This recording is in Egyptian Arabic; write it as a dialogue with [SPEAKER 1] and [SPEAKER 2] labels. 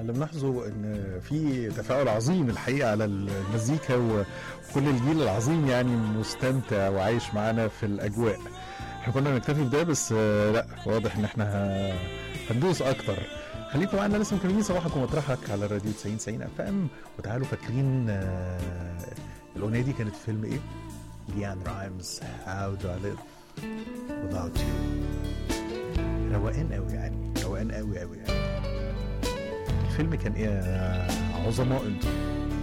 [SPEAKER 1] اللي بنلاحظه ان في تفاعل عظيم الحقيقه على المزيكا وكل الجيل العظيم يعني مستمتع وعايش معانا في الاجواء احنا كنا نكتفي بده بس آه، لا واضح ان احنا ه- هندوس اكتر خليكم معانا لسه مكملين صباحكم ومطرحك على الراديو 90 90 اف ام وتعالوا فاكرين آه، الاغنيه دي كانت في فيلم ايه؟ ليان رايمز هاو دو اي ليف without you روقان قوي يعني روقان قوي قوي يعني الفيلم كان ايه يا عظماء انتوا